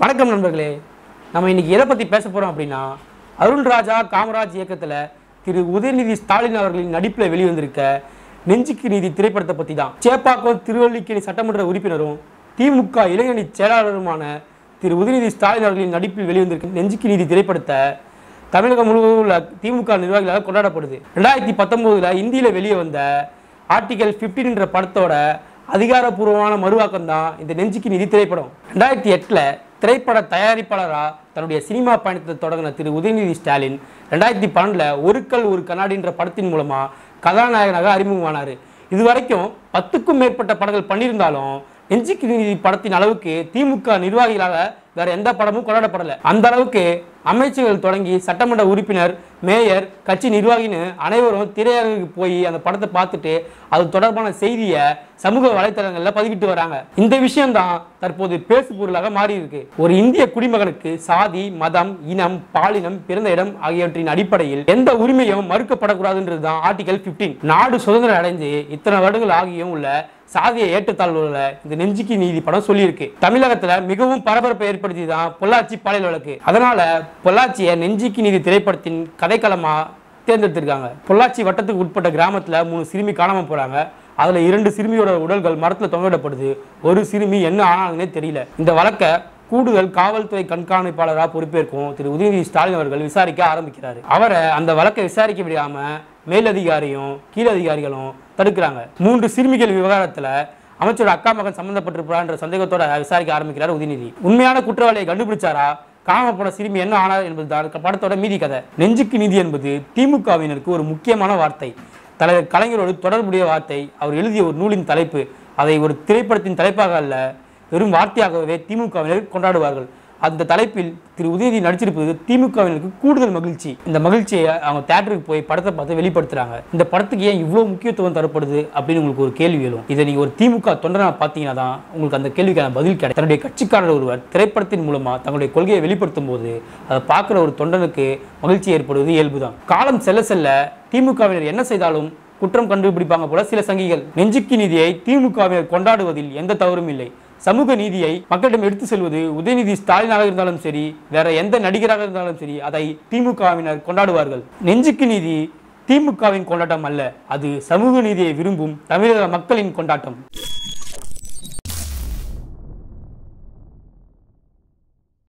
வணக்கம் நண்பர்களே நம்ம இன்னைக்கு எதை பற்றி பேச போகிறோம் அப்படின்னா அருள்ராஜா காமராஜ் இயக்கத்தில் திரு உதயநிதி ஸ்டாலின் அவர்களின் நடிப்பில் வெளிவந்திருக்க நெஞ்சுக்கு நீதி திரைப்படத்தை பற்றி தான் சேப்பாக்கம் திருவல்லிக்கேணி சட்டமன்ற உறுப்பினரும் திமுக இளைஞரணி செயலாளருமான திரு உதயநிதி ஸ்டாலின் அவர்களின் நடிப்பில் வெளிவந்திருக்க நெஞ்சுக்கு நீதி திரைப்படத்தை தமிழகம் முழுவதும் உள்ள திமுக நிர்வாகிகளால் கொண்டாடப்படுது ரெண்டாயிரத்தி பத்தொம்போதில் இந்தியில் வெளியே வந்த ஆர்டிகல் 15 என்ற படத்தோட அதிகாரப்பூர்வமான மறுவாக்கம் தான் இந்த நெஞ்சுக்கு நிதி திரைப்படம் ரெண்டாயிரத்தி எட்டில் திரைப்பட தயாரிப்பாளராக தன்னுடைய சினிமா பயணத்தை தொடங்கின திரு உதயநிதி ஸ்டாலின் ரெண்டாயிரத்தி பன்னெண்டில் ஒரு கல் ஒரு கண்ணாடின்ற படத்தின் மூலமாக கதாநாயகனாக அறிமுகமானார் இது வரைக்கும் பத்துக்கும் மேற்பட்ட படங்கள் பண்ணியிருந்தாலும் நெஞ்சுக்கு நீதி படத்தின் அளவுக்கு திமுக நிர்வாகிகளாக வேற எந்த படமும் கொண்டாடப்படலை அந்த அளவுக்கு அமைச்சர்கள் தொடங்கி சட்டமன்ற உறுப்பினர் மேயர் கட்சி நிர்வாகின்னு அனைவரும் திரையரங்குக்கு போய் அந்த படத்தை பார்த்துட்டு அது தொடர்பான செய்தியை சமூக வலைத்தளங்களில் பதிவிட்டு வராங்க இந்த விஷயம்தான் தற்போது பேசு பொருளாக மாறி இருக்கு ஒரு இந்திய குடிமகனுக்கு சாதி மதம் இனம் பாலினம் பிறந்த இடம் ஆகியவற்றின் அடிப்படையில் எந்த உரிமையும் மறுக்கப்படக்கூடாதுன்றது தான் ஆர்டிகல் 15 நாடு சுதந்திரம் அடைந்து இத்தனை வருடங்கள் ஆகியும் உள்ள சாதிய ஏற்றத்தாழ்வுல இந்த நெஞ்சுக்கு நீதி படம் சொல்லியிருக்கு தமிழகத்துல மிகவும் பரபரப்பை ஏற்படுத்தி தான் பொள்ளாச்சி பாலியல் வழக்கு அதனால பொள்ளாச்சியை நெஞ்சுக்கு நீதி திரைப்படத்தின் கதைக்களமா தேர்ந்தெடுத்திருக்காங்க பொள்ளாச்சி வட்டத்துக்கு உட்பட்ட கிராமத்துல மூணு சிறுமி காணாம போறாங்க அதுல இரண்டு சிறுமியோட உடல்கள் மரத்துல தொங்கவிடப்படுது ஒரு சிறுமி என்ன ஆனாங்கன்னே தெரியல இந்த வழக்கை கூடுதல் காவல்துறை கண்காணிப்பாளராக பொறுப்பேற்கும் திரு உதயநிதி ஸ்டாலின் அவர்கள் விசாரிக்க ஆரம்பிக்கிறாரு அவரை அந்த வழக்கை விசாரிக்க விடாம மேலதிகாரியும் கீழதிகாரிகளும் தடுக்கிறாங்க மூன்று சிறுமிகள் விவகாரத்துல அமைச்சரோட அக்கா மகன் சம்பந்தப்பட்டிருப்பான்ற சந்தேகத்தோட விசாரிக்க ஆரம்பிக்கிறார் உதயநிதி உண்மையான குற்றவாளியை கண்டுபிடிச்சாரா காணாம போன சிறுமி என்ன ஆனார் என்பதுதான் படத்தோட மீதி கதை நெஞ்சுக்கு நீதி என்பது திமுகவினருக்கு ஒரு முக்கியமான வார்த்தை தலைவர் கலைஞரோடு தொடர்புடைய வார்த்தை அவர் எழுதிய ஒரு நூலின் தலைப்பு அதை ஒரு திரைப்படத்தின் தலைப்பாக அல்ல வெறும் வார்த்தையாகவே திமுகவினர் கொண்டாடுவார்கள் அந்த தலைப்பில் திரு உதயநிதி நடிச்சிருப்பது திமுகவினருக்கு கூடுதல் மகிழ்ச்சி இந்த மகிழ்ச்சியை அவங்க தேட்டருக்கு போய் படத்தை பார்த்து வெளிப்படுத்துறாங்க இந்த படத்துக்கு ஏன் இவ்வளோ முக்கியத்துவம் தரப்படுது அப்படின்னு உங்களுக்கு ஒரு கேள்வி எழும் இதை நீங்கள் ஒரு திமுக தொண்டனா பார்த்தீங்கன்னா தான் உங்களுக்கு அந்த கேள்விக்கான பதில் கிடைக்கும் தன்னுடைய கட்சிக்காரர் ஒருவர் திரைப்படத்தின் மூலமாக தங்களுடைய கொள்கையை வெளிப்படுத்தும் போது அதை பார்க்குற ஒரு தொண்டனுக்கு மகிழ்ச்சி ஏற்படுவது இயல்புதான் காலம் செல்ல செல்ல திமுகவினர் என்ன செய்தாலும் குற்றம் கண்டுபிடிப்பாங்க போல சில சங்கிகள் நெஞ்சுக்கு நீதியை திமுகவினர் கொண்டாடுவதில் எந்த தவறும் இல்லை சமூக நீதியை மக்களிடம் எடுத்து செல்வது உதயநிதி ஸ்டாலினாக இருந்தாலும் சரி வேற எந்த நடிகராக இருந்தாலும் சரி அதை திமுகவினர் கொண்டாடுவார்கள் நெஞ்சுக்கு நீதி திமுகவின் கொண்டாட்டம் அல்ல அது சமூக நீதியை விரும்பும் தமிழக மக்களின் கொண்டாட்டம்